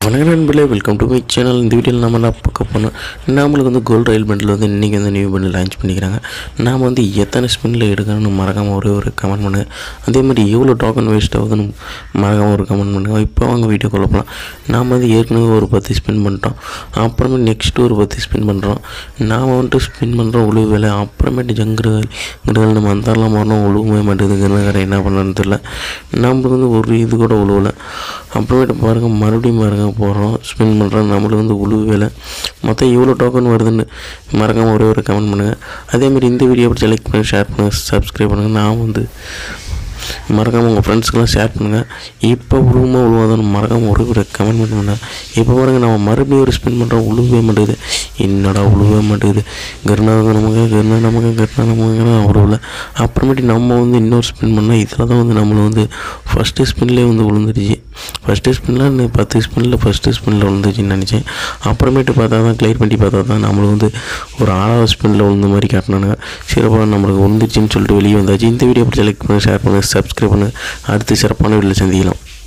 வணக்கம் நண்பர்களே welcome to my channel இந்த வீடியோவில் நம்ம என்ன பார்க்க போனோம் நம்மளுக்கு வந்து கோல்டு ரயில் பண்டில் வந்து இன்றைக்கி வந்து நியூ பண்டில் லான்ச் பண்ணிக்கிறாங்க நாம் வந்து எத்தனை ஸ்பின்னில் எடுக்கணும்னு மறக்காமல் ஒரே ஒரு கமெண்ட் பண்ணுங்க அதே மாதிரி எவ்வளோ டோக்கன் வேஸ்ட் ஆகுதுன்னு மறக்காமல் ஒரு கமெண்ட் பண்ணுங்க இப்போ வாங்க வீடியோ கொள்ள போகலாம் நாம் வந்து ஏற்கனவே ஒரு பத்து ஸ்பின் பண்ணிட்டோம் அப்புறமே நெக்ஸ்ட்டு ஒரு பத்து ஸ்பின் பண்ணுறோம் நாம் வந்துட்டு ஸ்பின் பண்ணுறோம் உழுவு வேலை அப்புறமேட்டு ஜங்குகள் கிரகங்கள் நம்ம அந்தாரெலாம் மாறணும் உழுவவே மாட்டேங்குது கிரகக்காரன் என்ன பண்ணலான்னு தெரியல நம்மளுக்கு வந்து ஒரு இது கூட உழுவலை அப்புறமேட்டு பாருங்கள் மறுபடியும் பாருங்கள் போகிறோம் ஸ்பின் பண்ணுறோம் நம்மளுக்கு வந்து உழுவு வேலை மொத்தம் எவ்வளோ டோக்கன் வருதுன்னு மறக்காமல் ஒரே ஒரு கமெண்ட் பண்ணுங்கள் அதேமாதிரி இந்த வீடியோ பிடிச்ச லைக் பண்ணி ஷேர் பண்ணுங்கள் சப்ஸ்கிரைப் பண்ணுங்கள் நான் வந்து மறக்காமல் உங்கள் ஃப்ரெண்ட்ஸ்க்கெலாம் ஷேர் பண்ணுங்கள் இப்போ உழுவுமா உழுவாதான்னு மறக்காமல் ஒரே ஒரு கமெண்ட் பண்ணுங்க இப்போ பாருங்கள் நம்ம மறுபடியும் ஒரு ஸ்பின் பண்ணுறோம் உழுவே மாட்டேங்குது என்னடா உழுவே மாட்டேங்குது கருணாக நமக்கு கருணா நமக்கு கருணா நமக்கு உழுவல அப்புறமேட்டு நம்ம வந்து இன்னொரு ஸ்பின் பண்ணால் இதில் தான் வந்து நம்மளை வந்து ஃபஸ்ட்டு ஸ்பின்லேயே வந்து விழுந்துருச்சு ஃபஸ்ட்டு ஸ்பின்னில் பத்து ஸ்பின்னில் ஃபஸ்ட்டு ஸ்பின்னில் விழுந்துச்சுன்னு நினச்சேன் அப்புறமேட்டு பார்த்தா தான் கிளியர் பண்ணி பார்த்தா தான் நம்மளுக்கு வந்து ஒரு ஆறாவது ஸ்பின்னில் விழுந்த மாதிரி காட்டினானுங்க சிறப்பாக நம்மளுக்கு விழுந்துச்சுன்னு சொல்லிட்டு வெளியே வந்தாச்சு இந்த வீடியோ பிடிச்ச லைக் பண்ணுங்கள் ஷேர் பண்ணுங்கள் சப்ஸ்கிரைப் பண்ணுங்கள் அடுத்து சிறப்பான வீடியோவில் சந்திக்கலாம்